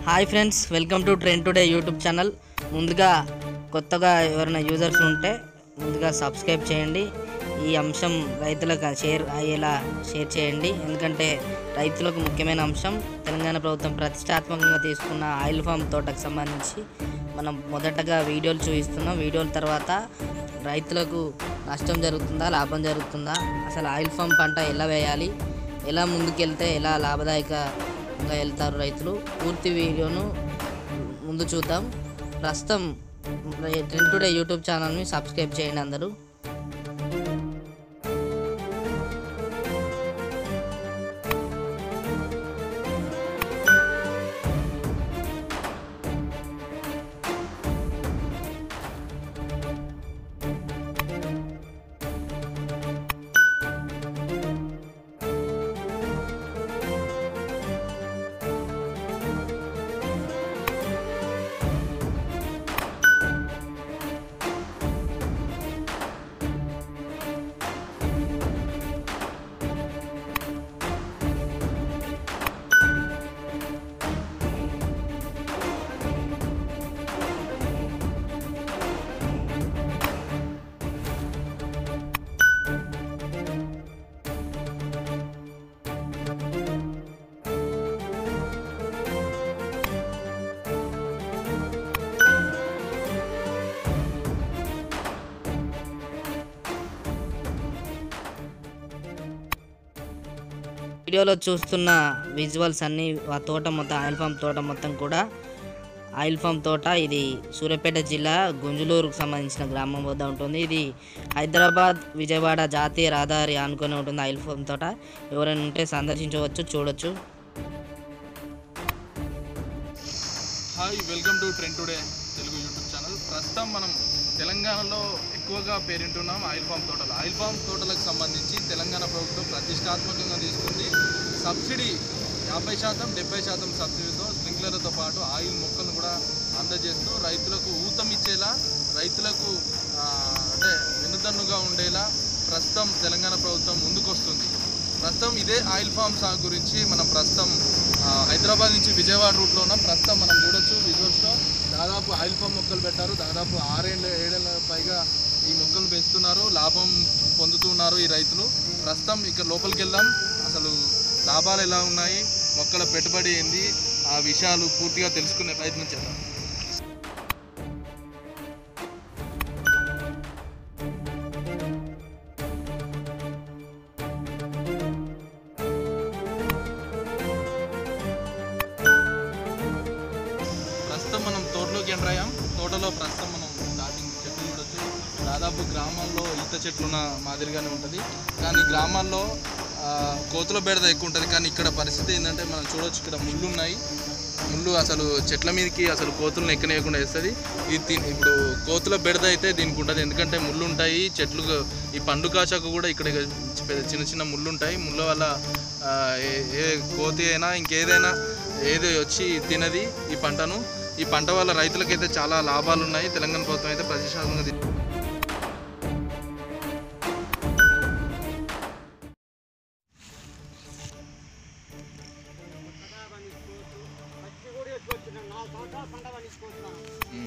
Hi friends welcome to trend today YouTube channel ముందుగా కొత్తగా ఎవరైనా యూజర్స్ ఉంటే ముందుగా సబ్స్క్రైబ్ చేయండి ఈ అంశం రైతులకు షేర్ అయ్యేలా షేర్ చేయండి ఎందుకంటే రైతులకు ముఖ్యమైన అంశం తెలంగాణ ప్రభుత్వం ప్రతిష్టాత్మకంగా తీసుకున్న ఆయిల్ ఫామ్ తోటకు సంబంధించి మనం మొదటగా వీడియోలు చూపిస్తున్నాం వీడియోల తర్వాత రైతులకు నష్టం జరుగుతుందా లాభం జరుగుతుందా అసలు ఆయిల్ ఫామ్ పంట ఎలా వేయాలి ఎలా ముందుకెళ్తే ఎలా లాభదాయకంగా వెళ్తారు రైతులు పూర్తి వీడియోను ముందు చూద్దాం ప్రస్తుతం ట్రెండ్ టుడే యూట్యూబ్ ఛానల్ని సబ్స్క్రైబ్ చేయండి అందరూ వీడియోలో చూస్తున్న విజువల్స్ అన్నీ ఆ తోట మొత్తం ఆయిల్ ఫామ్ తోట మొత్తం కూడా ఆయిల్ ఫామ్ తోట ఇది సూర్యాపేట జిల్లా గుంజులూరుకు సంబంధించిన గ్రామం వద్ద ఉంటుంది ఇది హైదరాబాద్ విజయవాడ జాతీయ రహదారి ఆనుకొని ఉంటుంది ఆయిల్ ఫామ్ తోట ఎవరైనా ఉంటే సందర్శించవచ్చు చూడొచ్చు hi welcome to trend today Telugu YouTube channel ప్రస్తుతం మనం తెలంగాణలో ఎక్కువగా పేరింటున్నాం ఆయిల్ ఫామ్ తోటలు ఆయిల్ ఫామ్ తోటలకు సంబంధించి తెలంగాణ ప్రభుత్వం ప్రతిష్టాత్మకంగా తీసుకుంది సబ్సిడీ యాభై శాతం డెబ్బై శాతం సబ్సిడీతో స్ప్రింక్లర్లతో పాటు ఆయిల్ మొక్కలను కూడా అందజేస్తూ రైతులకు ఊతం ఇచ్చేలా రైతులకు ఆ, అంటే వెన్నుదన్నుగా ఉండేలా ప్రస్తుతం తెలంగాణ ప్రభుత్వం ముందుకొస్తుంది ప్రస్తుతం ఇదే ఆయిల్ ఫామ్ సాగు గురించి మనం ప్రస్తుతం ఆ, హైదరాబాద్ నుంచి విజయవాడ రూట్లో ఉన్నాం ప్రస్తుతం మనం చూడొచ్చు విజువల్స్లో దాదాపు ఆయిల్ ఫామ్ మొక్కలు పెట్టారు దాదాపు ఆరేళ్ళ ఏడేళ్ళ పైగా ఈ మొక్కలు పెంచుతున్నారు లాభం పొందుతున్నారు ఈ రైతులు ప్రస్తుతం ఇక్కడ లోపలికి వెళ్దాం అసలు లాభాలు ఎలా ఉన్నాయి మొక్కల పెట్టుబడి ఏంది ఆ విషయాలు పూర్తిగా తెలుసుకునే ప్రయత్నం చేద్దాం ప్రస్తుతం మనం తోటలోకి ఎంటర్ అయ్యాం తోటలో ప్రస్తుతం మనం స్టార్టింగ్ చెట్లు చూడొచ్చు దాదాపు గ్రామాల్లో ఈత చెట్లు ఉన్న మాదిరిగానే ఉంటుంది కానీ గ్రామాల్లో ఆ, కోతుల బెడద ఎక్కువ ఉంటుంది కానీ ఇక్కడ పరిస్థితి ఏంటంటే మనం చూడొచ్చు ఇక్కడ ముళ్ళు ఉన్నాయి ముళ్ళు అసలు చెట్ల మీదకి అసలు కోతులను ఎక్కనేయకుండా వేస్తుంది ఇది తిన్- ఇప్పుడు కోతుల బెడద అయితే దీనికి ఉంటుంది ఎందుకంటే ముళ్ళు ఉంటాయి చెట్లు ఈ పండు కాచాకు కూడా ఇక్కడ పెద్ద చిన్న చిన్న ముళ్ళు ఉంటాయి ముళ్ళ వల్ల ఆ, ఏ ఏ కోతి అయినా ఇంకేదైనా ఏది వచ్చి తినది ఈ పంటను ఈ పంట వల్ల రైతులకైతే చాలా లాభాలు ఉన్నాయి తెలంగాణ ప్రభుత్వం అయితే ప్రతిష్టాత్మకంగా తీ- ఉమ్.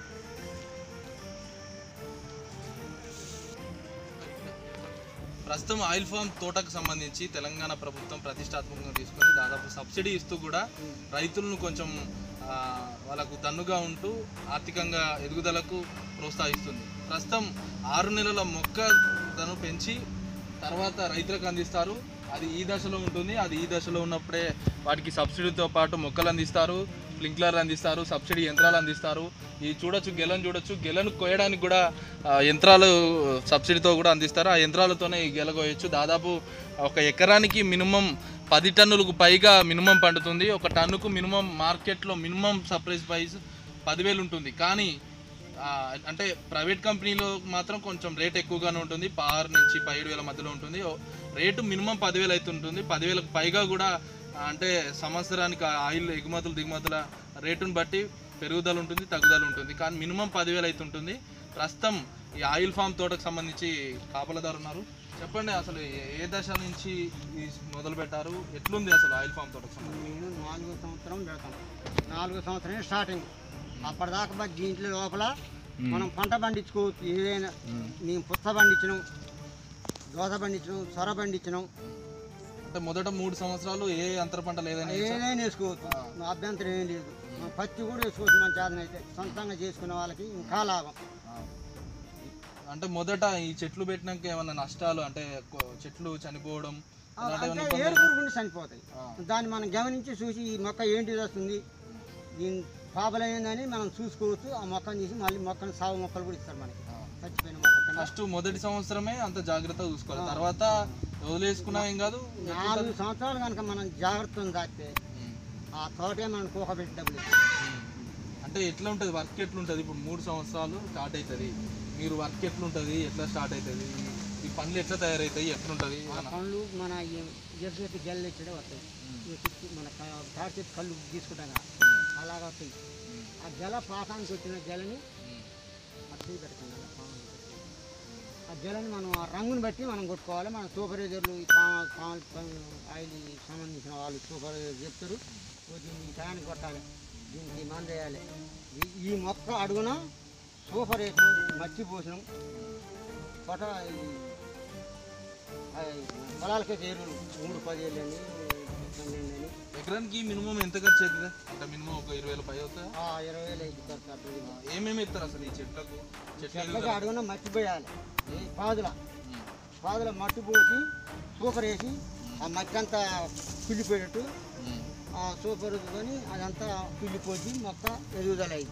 ప్రస్తుతం ఆయిల్ ఫామ్ తోటకు సంబంధించి తెలంగాణ ప్రభుత్వం ప్రతిష్టాత్మకంగా తీసుకొని దాదాపు సబ్సిడీ ఇస్తూ కూడా రైతులను కొంచెం ఆ, వాళ్ళకు దన్నుగా ఉంటూ ఆర్థికంగా ఎదుగుదలకు ప్రోత్సహిస్తుంది ప్రస్తుతం ఆరు నెలల మొక్కను పెంచి తర్వాత రైతులకు అందిస్తారు అది ఈ దశలో ఉంటుంది అది ఈ దశలో ఉన్నప్పుడే వాటికి సబ్సిడీతో పాటు మొక్కలు అందిస్తారు స్ప్రింక్లర్లు అందిస్తారు సబ్సిడీ యంత్రాలు అందిస్తారు ఈ చూడొచ్చు గెలను చూడొచ్చు గెలను కోయడానికి కూడా ఆ, యంత్రాలు సబ్సిడీతో కూడా అందిస్తారు ఆ యంత్రాలతోనే ఈ గెల కోయొచ్చు దాదాపు ఒక ఎకరానికి మినిమం పది టన్నులకు పైగా మినిమం పండుతుంది ఒక టన్నుకు మినిమం మార్కెట్లో మినిమం సప్రైజ్ ప్రైస్ పదివేలు ఉంటుంది కానీ ఆ, అంటే ప్రైవేట్ కంపెనీలో మాత్రం కొంచెం రేట్ ఎక్కువగానే ఉంటుంది ఆరు నుంచి పదిహేడు వేల మధ్యలో ఉంటుంది ఓ- రేటు మినిమం పదివేలు అయితే ఉంటుంది పదివేలకు పైగా కూడా ఆ, అంటే సంవత్సరానికి ఆ ఆయిల్ ఎగుమతులు దిగుమతుల రేటును బట్టి పెరుగుదల ఉంటుంది తగ్గుదల ఉంటుంది కానీ మినిమం పదివేలు అయితే ఉంటుంది ప్రస్తుతం ఈ ఆయిల్ ఫామ్ తోటకు సంబంధించి కాపలదారు ఉన్నారు చెప్పండి అసలు ఏ- ఏ దశ నుంచి ఈ మొదలు పెట్టారు ఎట్లుంది అసలు ఆయిల్ ఫామ్ తోటకు సంబంధించి నేను నాలుగో సంవత్సరం పెడతాను నాలుగు సంవత్సరమే స్టార్టింగ్ అప్పటిదాకా మరి దీంట్లో లోపల మనం పంట పండించుకోవచ్చు ఏదైనా మేము పుచ్చ పండించినాం దోస పండించినాం సొర పండించినాం అంటే మొదట మూడు సంవత్సరాలు ఏ అంతర పంట లేదని ఏదైనా వేసుకోవచ్చు మా అభ్యంతరం ఏం లేదు మన పత్తి కూడా వేసుకోవచ్చు మన చేతన అయితే సొంతంగా చేసుకునే వాళ్ళకి ఇంకా లాభం అంటే మొదట ఈ చెట్లు పెట్టినాక ఏమన్నా నష్టాలు అంటే కొ- చెట్లు చనిపోవడం ఆ, అలాంటి అంటే ఏమన్నా ఏరు ఇబ్బందులు? పురుగుని చనిపోతాయి ఆ. దాన్ని మనం గమనించి చూసి ఈ మొక్క ఏంటిది వస్తుంది దీని పాపలైందని మనం చూసుకోవచ్చు ఆ మొక్కను తీసి మళ్ళీ మొక్కను సాగు మొక్కలు కూడా ఇస్తారు మనకి ఆ. చచ్చిపోయిన మొక్క కింద. ఫస్ట్ మొదటి సంవత్సరమే అంత జాగ్రత్తగా చూసుకోవాలి తర్వాత వదిలేసుకున్నా ఏం కాదు నాలుగు సంవత్సరాలు కనుక మనం జాగ్రత్తను దాటితే ఉమ్. ఆ తోటే మనం కూక పెట్టి డబ్బులు ఇస్తాం. ఉమ్. అంటే ఎట్లా ఉంటుంది వర్క్ ఎట్లుంటుంది ఇప్పుడు మూడు సంవత్సరాలు స్టార్ట్ అవుతుంది మీరు వర్క్ ఎట్లుంటుంది ఎట్లా స్టార్ట్ అవుతుంది ఈ పనులు ఎట్లా తయారవుతాయి ఎట్లుంటుంది ఆ పనులు మన ఎదురు గెల్లు ఇచ్చడే వస్తాయి ఈ చుట్టూ మన తాటి చెట్టు కళ్ళు తీసుకుంటాం కదా, అలాగ వస్తాయి ఆ జల పాకానికి వచ్చిన జలని అట్టి పెడుతుంది అలా పాములు పెట్టి. ఆ జలని మనం ఆ రంగుని బట్టి మనం కొట్టుకోవాలి మన సూపర్వైజర్లు ఈ పా- పాములు పనులు ఆయిల్ సంబంధించిన వాళ్ళు సూపర్వైజర్ చెప్తారు "ఓ దీన్ని ఈ టయానికి కొట్టాలి దీనికి మందు వేయాలి ఈ- ఈ మొక్క అడుగున సూపర్ వేసినాం మట్టి పోసినాం పొట ఈ ఆ పొలాలకే ఎరువులు మూడు పదివేలు అని పన్నెండు అని ఎకరానికి మినిమం ఎంత ఖర్చు అవుతుంది అంటే మినిమం ఒక ఇరవై వేల పై అవుతుందా ఆ ఇరవై వేలు అయితే ఖర్చు అవుతుంది. ఏమేమి ఇస్తారు అసలు ఈ చెట్లకు చెట్లు చెట్లకి అడుగున మట్టి పోయాలి ఈ పాదుల పాదుల మట్టి పోసి సూపర్ వేసి ఆ మట్టి అంతా కుళ్ళిపోయేటట్టు ఆ సూపర్ కొని అదంతా కుళ్ళిపోసి మొక్క ఎదుగుదల అయింది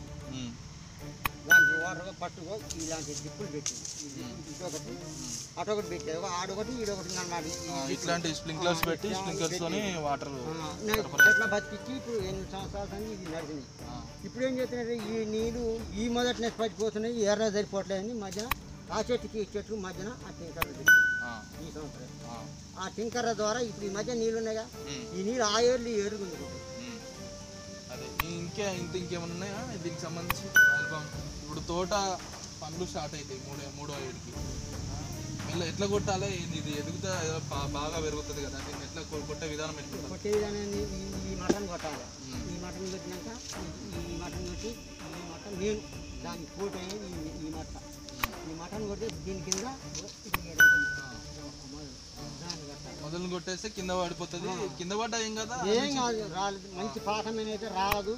దానికి వాటర్ పట్టుకో ఇలాంటి దిప్పులు పెట్టింది ఇది ఇటొకటి అటొకటి పెట్టేది ఒక ఆడొకటి ఈడొకటి అన్నమాట ఈ దిప్పులు. ఇట్లాంటి స్ప్రింక్లర్స్ పెట్టి స్ప్రింక్లర్స్ తోని వాటర్ ఆ, నేను చెట్ల బతికిచ్చి ఇప్పుడు ఎనిమిది సంవత్సరాల కానీ ఇది నడిచినాయి ఇప్పుడు ఏం చేస్తున్నారు ఈ నీళ్ళు ఈ మొదటి పట్టిపోతున్నాయి ఈ ఎర్ర సరిపోవట్లేదని మధ్యన ఆ చెట్టుకి ఈ చెట్టు మధ్యన ఆ టింకర్లు పెట్టారు ఈ సంవత్సరం ఆ టింకర్ల ద్వారా ఇప్పుడు ఈ మధ్య నీళ్ళు ఉన్నాయిగా ఈ నీళ్ళు ఆ ఏర్లు ఈ ఏరు గుంజుకుంటాయి అదే ఇంకా ఇంత ఇంకేమైనా ఉన్నాయా దీనికి సంబంధించి ఆల్బమ్ ఇప్పుడు తోట పనులు స్టార్ట్ అవుతాయి మూడో మూడో ఏడుకి మళ్ళీ ఎట్లా కొట్టాలి ఇది ఇది ఎదుగుతా ఏదో బా- బాగా పెరుగుతుంది కదా దీన్ని ఎట్లా కొ- కొట్టే విధానం ఎట్లుంటుంది కొట్టే విధానాన్ని ఈ ఈ మటన్ కొట్టాలి ఈ మటన్ కొట్టినాక ఈ- ఈ మటన్ కొట్టి ఈ మటన్ నేను దాని ఫోటో అయ్యేది ఈ ఈ మటన్ ఈ మటన్ కొడితే దీని కింద ఇది ఏదో ఉంటుంది. దాన్ని కొట్టాలి మొదలు కొట్టేస్తే కింద పడిపోతుంది కింద పడ్డా ఏం కదా ఏం కాదు రాలేదు మంచి పాకమైన అయితే రాదు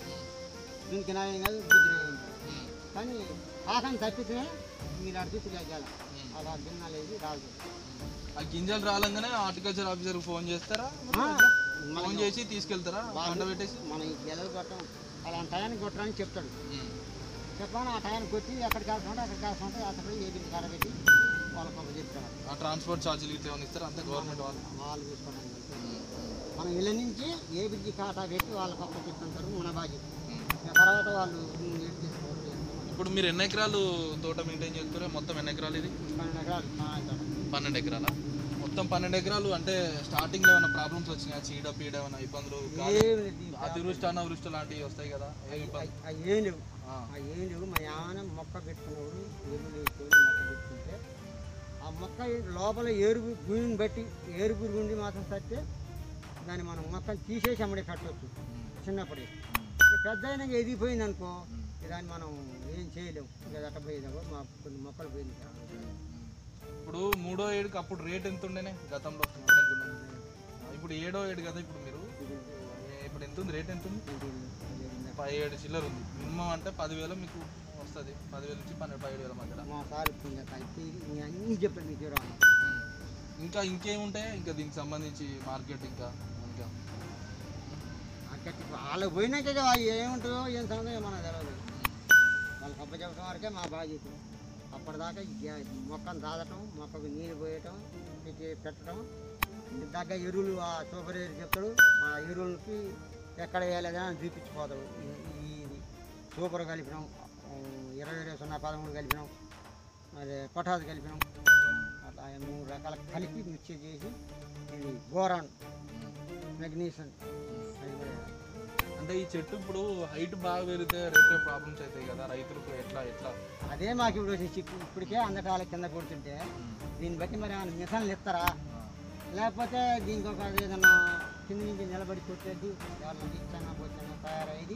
దీనికి న్యాయం కాదు దీనికి న్యాయం కాదు కానీ పాకం తప్పితే మీరు అడిగితే చేయాలి అలా భిన్నాలేది రాదు ఆ గింజలు రాలంగానే హార్టికల్చర్ ఆఫీసర్ ఫోన్ చేస్తారా ఆ, ఫోన్ చేసి తీసుకెళ్తారా పంట పెట్టేసి మనం ఈ గెలలు కొట్టం అలాంటి టయానికి కొట్టడానికి చెప్తాడు చెప్పాను ఆ టయానికి కొట్టి ఎక్కడికి వెళ్తుంటే అక్కడికి వెళ్తుంటే అక్కడ ఏది పెట్టి వాళ్ళకి ఒక చెప్తారు ఆ ట్రాన్స్పోర్ట్ ఛార్జీలు ఇట్లా ఏమైనా ఇస్తారా అంతే గవర్నమెంట్ వాళ్ళు వాళ్ళు చూసుకోవడం మనం ఇళ్ళ నుంచి ఏ బ్రిడ్జి కాటా పెట్టి వాళ్ళకి ఒక్క చెప్తుంటారు మన బాధ్యత ఇక తర్వాత వాళ్ళు ఏడు తీసుకోవాలి ఇప్పుడు మీరు ఎన్ని ఎకరాలు తోట మెయింటైన్ చేస్తారో మొత్తం ఎన్ని ఎకరాలు ఇది పన్నెండు ఎకరాలు మా తోట. పన్నెండు ఎకరాల మొత్తం పన్నెండు ఎకరాలు అంటే స్టార్టింగ్ లో ఏమైనా ప్రాబ్లమ్స్ వచ్చినాయా చీడ పీడ ఏమైనా ఇబ్బందులు గాలి, ఏమి లేదు. అతివృష్టి అనావృష్టి లాంటివి వస్తాయి కదా ఏమి ఇబ్బంది అవి ఏం లేవు ఆ, ఆ ఏం లేవు మా యాన మొక్క పెట్టుకున్నప్పుడు ఎరువులు వేసుకొని మొక్క పెట్టుకుంటే ఆ మొక్క లోపల ఏరుగు భూమిని బట్టి ఏరుగు గుండి మాత్రం తట్టే దాన్ని మనం మొక్కలు తీసేసి అమ్మడే పెట్టవచ్చు చిన్నప్పుడే ఇక పెద్ద అయినాక ఎదిగిపోయింది అనుకో దాన్ని మనం ఏం చేయలేము ఇక అట్ట పోయేదాకో మా కొన్ని మొక్కలు పోయింది ఇప్పుడు మూడో ఏడుకి అప్పుడు రేట్ ఎంత ఉండేనే గతంలో ఇప్పుడు ఎంత ఉంది? ఆ, ఇప్పుడు ఏడో ఏడు కదా ఇప్పుడు మీరు ఏ- ఇప్పుడు ఎంత ఉంది రేట్ ఎంత ఉంది పదిహేడు చిల్లర ఉంది మినిమం అంటే పదివేలు మీకు వస్తుంది పదివేల నుంచి పన్నెండు పదిహేడు వేల మధ్యలో మా సార్ ఇప్పుడు కలిపి అన్నీ చెప్పాను మీకు రాను ఇంకా ఇంకేముంటాయి ఇంకా దీనికి సంబంధించి మార్కెట్ ఇంకా ఇంకా అక్కడ వాళ్ళకి పోయినాక ఇక వాళ్ళు ఏముంటుందో ఏం సంగతి మనకు తెలియదు వాళ్ళకి అప్ప చెప్పడం వరకే మా బాధ్యత అప్పటిదాకా ఈ గ్యా- మొక్కను దాదటం మొక్కకు నీళ్ళు పోయటం పెట్టి పెట్టడం ఇంటి దగ్గర ఎరువులు ఆ సూపర్ ఎరువు చెప్తాడు ఆ ఎరువులకి ఎక్కడ వేయలేదా అని చూపించిపోతాడు ఈ- ఈ ఇది సూపర్ కలిపినాం ఆ, ఇరవై ఇరవై సున్నా పదమూడు కలిపినాం మరి పొటాస్ కలిపినాం అట్లా ఆ మూడు రకాల కలిపి మిక్స్ చేసి ఇది గోరాన్ మెగ్నీషియం అది కూడా అంటే ఈ చెట్టు ఇప్పుడు హైట్ బాగా పెరిగితే రేపే ప్రాబ్లమ్స్ అవుతాయి కదా రైతులకు ఎట్లా ఎట్లా అదే మాకు ఇప్పుడు వచ్చి చిక్కు ఇప్పటికే అందటాల కింద కొడుతుంటే దీన్ని బట్టి మరి ఏమైనా మిషన్లు ఇస్తారా లేకపోతే దీనికి ఒక ఏదన్నా కింద నుంచి నిలబడి కొట్టేది ఎవరన్నా ఇచ్చానా పోతానా తయారయ్యేది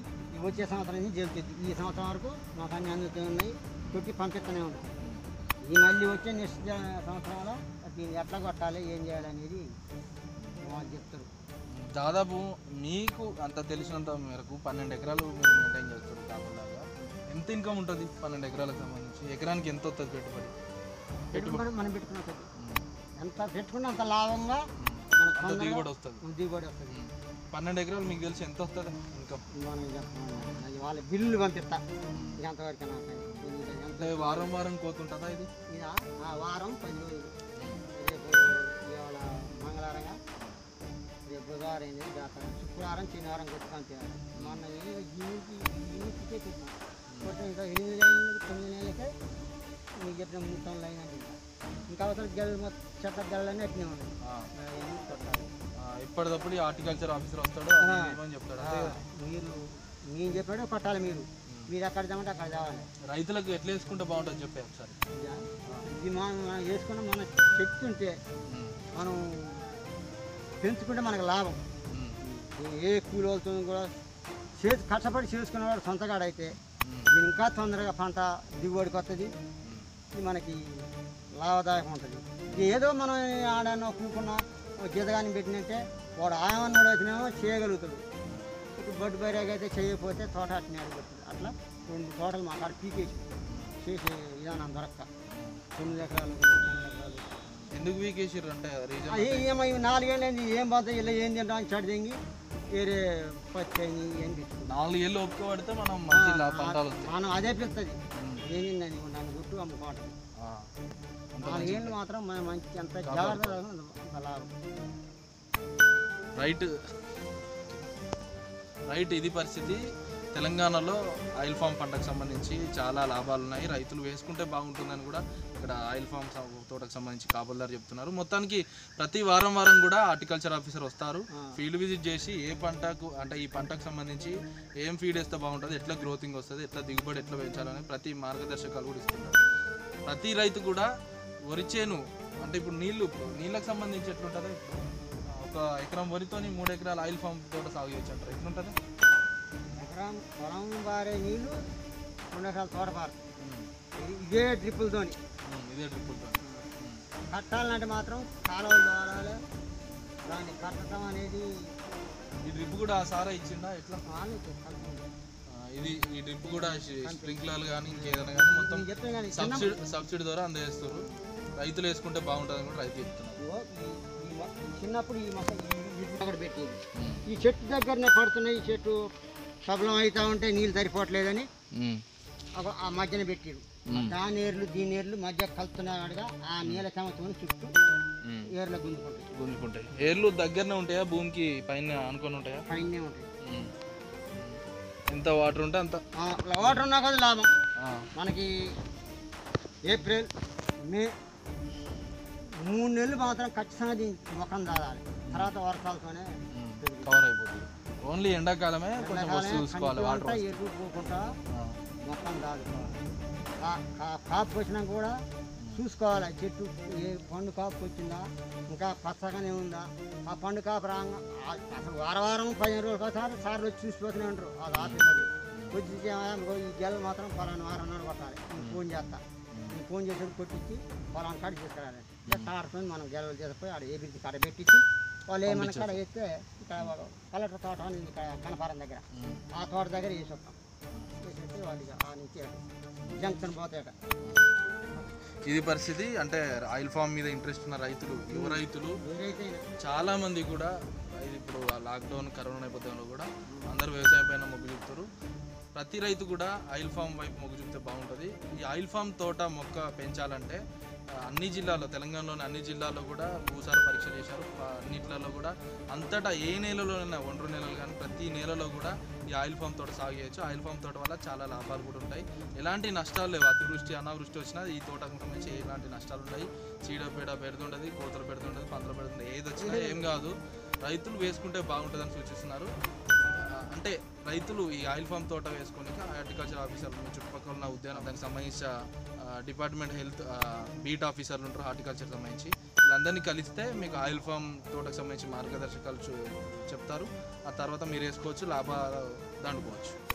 వచ్చే సంవత్సరం నుంచి జరుగుతుంది ఈ సంవత్సరం వరకు మాకు అన్ని అందుతూ ఉన్నాయి కొట్టి పంపిస్తూనే ఉంటాం ఈ మళ్ళీ వచ్చే నెక్స్ట్ సంవత్సరంలో దీన్ని ఎట్లా కొట్టాలి ఏం చేయాలి అనేది వాళ్ళు చెప్తారు దాదాపు మీకు అంత తెలిసినంత మేరకు పన్నెండు ఎకరాలు మీరు మెయింటైన్ చేస్తారు కాకుండా ఎంత ఇన్కమ్ ఉంటుంది పన్నెండు ఎకరాలకు సంబంధించి ఎకరానికి ఎంత వస్తుంది పెట్టుబడి పెట్టుబడి మనం పెట్టుకున్న కొద్ది ఉమ్. ఎంత పెట్టుకున్న అంత లాభంగా ఉమ్. మనకు అంత తొందరగా దిగుబడి వస్తుంది దిగుబడి వస్తుంది పన్నెండు ఎకరాలు మీకు తెలిసి ఎంత వస్తుంది ఇన్కమ్ మనం చెప్పాలి వాళ్ళ బిల్లులు పంపిస్తా ఇక అంతవరకు నాకు ఇది ఎంత అంటే వారం వారం కోతుంటుందా ఇది ఇదా ఆ వారం పది రోజులు రేపు ఇవాళ మంగళవారంగా రేపు బుధవారం అయింది జాతర శుక్రవారం శనివారం కొట్టి పంపించాలి మొన్న యూనికి యూనిట్కే పెట్టిన కొట్టిన ఇంకా ఎనిమిది నెలలు తొమ్మిది నెలలకే మీకు చెప్పిన మూడు టన్నులు అయినట్టు ఇంకా ఇంకా అవసరం గెల మొత్తం చెత్త గెలలన్నీ అట్నే ఉన్నాయి ఆ, అవన్నీ కొట్టాలి ఆ, ఎప్పటికప్పుడు హార్టికల్చర్ ఆఫీసర్ వస్తాడు ఆ. అది ఏమని చెప్తాడు ఆ, అంతే కదా? మీరు మేము చెప్పాడు కొట్టాలి మీరు మీరు ఎక్కడ తెమ్మంటే అక్కడ తేవాలి రైతులకు ఎట్లా వేసుకుంటే బాగుంటుంది చెప్పే ఒకసారి ఇక ఇది మనం మనం వేసుకున్న మన శక్తి ఉంటే ఉమ్. మనం పెంచుకుంటే మనకు లాభం ఉమ్. ఏ కూలీలతో కూడా చేసి కష్టపడి చేసుకునేవాడు సొంతగాడైతే ఉమ్. ఇది ఇంకా తొందరగా పంట దిగుబడికి వస్తుంది ఉమ్. ఇది మనకి లాభదాయకం ఉంటుంది ఇది ఏదో మనం ఆడనో కూకున్నా జీతగాని పెట్టినంటే వాడు ఆయమన్నాడు అయితేనేమో చేయగలుగుతాడు ఇప్పుడు బొడ్డు బైరాగ్ అయితే చేయకపోతే తోట అట్నే అడుగుతుంది అట్లా రెండు తోటలు మా కాడ పీకేసి చేసే విధానం దొరక్క తొమ్మిది ఎకరాలు తొమ్మిది ఎకరాలు ఎందుకు వీకేసిర్రు అంటే రీజన్ అది ఏమై నాలుగేళ్ళు అయింది ఏం పోతాయి ఇలా ఏం తింటాం అని చెడు తెంగి వేరే పచ్చి అయింది ఏం పెట్టుకుంటాం నాలుగు ఏళ్ళు ఒప్పుకో పడితే మనం మంచి లా- పంటలు వస్తాయి మనం అదే పెడుతుంది ఉమ్. ఏంటండి నన్ను గుట్టు అమ్ముకోవటం ఆ. అంత నాలుగేళ్ళు మాత్రం మనం మంచి ఎంత జాగ్రత్తగా అంత లాభం రైట్ రైట్ ఇది పరిస్థితి తెలంగాణలో ఆయిల్ ఫామ్ పంటకు సంబంధించి చాలా లాభాలు ఉన్నాయి రైతులు వేసుకుంటే బాగుంటుందని కూడా ఇక్కడ ఆయిల్ ఫామ్ స- తోటకు సంబంధించి కాపులదారు చెప్తున్నారు మొత్తానికి ప్రతి వారం వారం కూడా హార్టికల్చర్ ఆఫీసర్ వస్తారు ఫీల్డ్ విజిట్ చేసి ఏ పంటకు అంటే ఈ పంటకు సంబంధించి ఏం ఫీడ్ వేస్తే బాగుంటుంది ఎట్లా గ్రోతింగ్ వస్తుంది ఎట్లా దిగుబడి ఎట్లా పెంచాలని ప్రతి మార్గదర్శకాలు కూడా ఇస్తున్నారు ప్రతి రైతు కూడా వరి చేను అంటే ఇప్పుడు నీళ్లు నీళ్ళకి సంబంధించి ఎట్లుంటుంది ఇప్పుడు ఒక ఎకరం వరితోని మూడు ఎకరాల ఆయిల్ ఫామ్ తోట సాగు చేయొచ్చు అంటారు ఎట్లుంటుంది ఎకరం పొలం బారే నీళ్ళు రెండు ఎకరాల తోట పారు ఇదే డ్రిప్పులతోని ఇదే ట్రిపుల్ కట్టాలంటే మాత్రం కాలువలు వాడాలి దాన్ని కట్టడం అనేది ఈ డ్రిప్ కూడా ఆ సారా ఇచ్చిందా ఎట్లా వాళ్ళు కలుపుకుంటారు. ఆ, ఇది ఈ డ్రిప్ కూడా స్ప్రింక్లర్లు కానీ ఇంకేదైనా కానీ మొత్తం నేను చెప్పాను కానీ చిన్న సబ్సిడీ సబ్సిడీ ద్వారా అందజేస్తారు రైతులు వేసుకుంటే బాగుంటుందని కూడా రైతు చెప్తున్నారు ఇదిగో ఈ- ఈ మొ- చిన్నప్పుడు ఈ మొక్క ఈ వీటి దగ్గర పెట్టేది ఈ చెట్టు దగ్గరనే పడుతున్నాయి ఈ చెట్టు సబలం అవుతా ఉంటే నీళ్ళు సరిపోవట్లేదని ఒక- ఆ మధ్యన పెట్టారు దాని ఏర్లు దీని ఏర్లు మధ్య కలుపుతున్నాడుగా ఆ నీళ్ళ సంవత్సరం చుట్టూ ఏర్ల గుంజుకుంటాయి గుంజుకుంటాయి ఏర్లు దగ్గరనే ఉంటాయా భూమికి పైన అనుకొని ఉంటాయా పైనే ఉంటాయి ఉమ్. ఎంత వాటర్ ఉంటే అంత ఆ, వాటర్ ఉన్నా కదా లాభం ఆ. మనకి ఏప్రిల్ మే మూడు నెలలు మాత్రం ఖచ్చితంగా దీని ముఖం దాదాలి తర్వాత వర్షాలతోనే కవర్ అయిపోతుంది ఓన్లీ ఎండాకాలమే కొంచెం వస్తు చూసుకోవాలి వాటర్ అంతా ఎరువు పోకుండా మొత్తం దాదుకోవాలి కా- కా- కాపు వచ్చినాక కూడా చూసుకోవాలి చెట్టు ఏ పండు కాపు వచ్చిందా ఇంకా పచ్చగానే ఉందా ఆ పండు కాపు రాగా అసలు వారం వారం పదిహేను రోజులు ఒకసారి సార్లు వచ్చి చూసిపోతూనే ఉంటారు అది ఆఫీసర్లు వచ్చి "ఏమయ్య, ఇదిగో ఈ గెల మాత్రం పలానా వారం నాడు కొట్టాలి నేను ఫోన్ చేస్తా నేను ఫోన్ చేసి కొట్టించి పలానా కాడ తీసుకురాలి ఇట్లా టార్తో మనం గెలలు చేసిపోయి ఆడ ఏ బిడ్డ కాడ పెట్టించి వాళ్ళు ఏమైనా కాడ వేస్తే ఇక్కడ కలెక్టర్ తోట అని ఉంది ఇక్కడ కనపారం దగ్గర ఆ తోట దగ్గర వేసి వస్తాం వేసేసి వాళ్ళకి ఆ నుంచి జంక్షన్ పోతాయట ఇది పరిస్థితి అంటే ఆయిల్ ఫామ్ మీద ఇంట్రెస్ట్ ఉన్న రైతులు యువ రైతులు ఏదైతే చాలా మంది కూడా ఇది ఇప్పుడు లాక్డౌన్ కరోనా నేపథ్యంలో కూడా అందరూ వ్యవసాయం పైన మొగ్గు చూపుతారు ప్రతి రైతు కూడా ఆయిల్ ఫామ్ వైపు మొగ్గు చూపితే బాగుంటుంది ఈ ఆయిల్ ఫామ్ తోట మొక్క పెంచాలంటే ఆ, అన్ని జిల్లాల్లో తెలంగాణలోని అన్ని జిల్లాల్లో కూడా భూసార పరీక్ష చేశారు ఆ, అన్నిట్లలో కూడా అంతటా ఏ నేలలోనైనా ఒండ్రు నేలలు కానీ ప్రతి నేలలో కూడా ఈ ఆయిల్ ఫామ్ తోట సాగు చేయొచ్చు ఆయిల్ ఫామ్ తోట వల్ల చాలా లాభాలు కూడా ఉంటాయి ఎలాంటి నష్టాలు లేవు అతివృష్టి అనావృష్టి వచ్చినా ఈ తోటకు సంబంధించి ఎలాంటి నష్టాలు ఉంటాయి చీడపీడ పెడుతుంటుంది కోతలు పెడుతుంటుంది పంటలు పెడుతుంది ఏది వచ్చినా ఏం కాదు రైతులు వేసుకుంటే బాగుంటుందని సూచిస్తున్నారు ఆ, అంటే రైతులు ఈ ఆయిల్ ఫామ్ తోట వేసుకొని హార్టికల్చర్ ఆఫీసర్లు మీ చుట్టుపక్కల ఉన్న ఉద్యానం దానికి సంబంధించిన ఆ, డిపార్ట్మెంట్ హెల్త్ ఆ, బీట్ ఆఫీసర్లు ఉంటారు హార్టికల్చర్ సంబంధించి వీళ్ళందరినీ కలిస్తే మీకు ఆయిల్ ఫామ్ తోటకు సంబంధించి మార్గదర్శకాలు చూ- చెప్తారు ఆ తర్వాత మీరు వేసుకోవచ్చు లాభాలు దండుకోవచ్చు